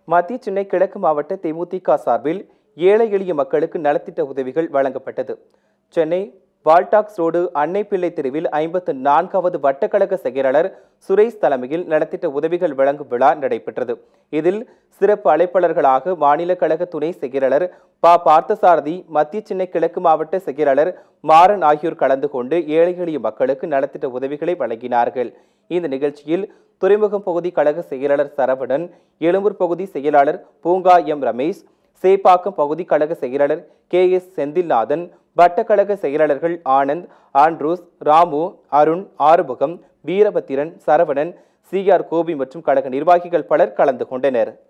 மத்திய சென்னை கிழக்கு மாவட்ட தேமுதிக சார்பில் ஏழை எளிய மக்களுக்கு நலத்திட்ட உதவிகள் வழங்கப்பட்டது சென்னை வால்டாக்ஸ் ரோடு அன்னை பிள்ளை தெருவில் ஐம்பத்து நான்காவது வட்டக்கழக செயலாளர் சுரேஷ் தலைமையில் நலத்திட்ட உதவிகள் வழங்கும் விழா நடைபெற்றது இதில் சிறப்பு அழைப்பாளர்களாக மாநில கழக துணை செயலாளர் ப பார்த்தசாரதி மத்திய சென்னை கிழக்கு மாவட்ட செயலாளர் மாறன் ஆகியோர் கலந்து கொண்டு ஏழை எளிய மக்களுக்கு நலத்திட்ட உதவிகளை வழங்கினார்கள் இந்த நிகழ்ச்சியில் துறைமுகம் பகுதி கழக செயலாளர் சரவணன் எழும்பூர் பகுதி செயலாளர் பூங்கா எம் ரமேஷ் சேப்பாக்கம் பகுதி கழக செயலாளர் கே எஸ் செந்தில்நாதன் வட்டக்கழக செயலாளர்கள் Anand Andrews Ramu Arun Arumugam Veerapathiran Saravanan C R Gopi மற்றும் கழக நிர்வாகிகள் பலர் கலந்து கொண்டனர்